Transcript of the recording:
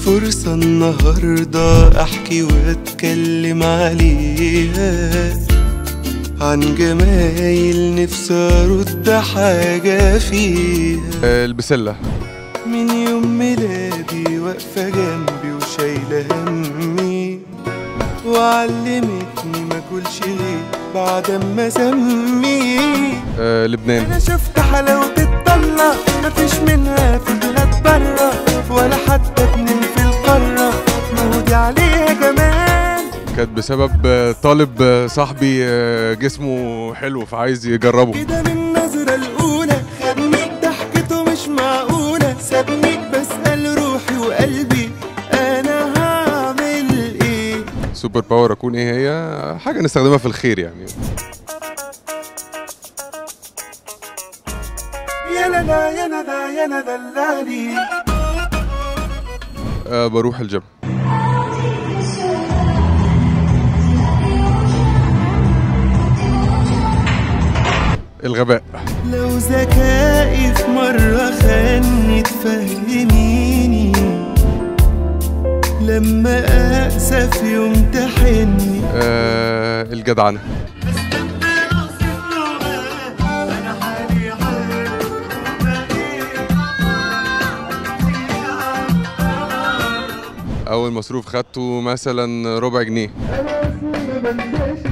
فرصة النهاردة أحكي وأتكلم عليها عن جمايل نفسي أرد حاجة فيها آه، البسلة من يوم ميلادي واقفة جنبي وشايلة همي وعلمتني ما اكلش غير بعد اما اسمي آه، لبنان انا شفت حلاوة الطلة مفيش منها في بلاد برا ولا حتى اتنين في القارة مودي عليها كمان كانت بسبب آه، طالب آه، صاحبي آه، جسمه حلو فعايز يجربه كده من النظرة الأولى خدني ضحكته مش معقولة سابني بسأل روحي وقلبي أنا هعمل إيه سوبر باور اكون ايه هي حاجه نستخدمها في الخير يعني يا لا لا يا ندى يا ندى اللالي آه، بروح الجيم الغباء لو ذكائي في مرة خاني تفهميني لما أقسى في يوم تحني آه، الجدعنه اول مصروف خدته مثلا ربع جنيه ما بنساش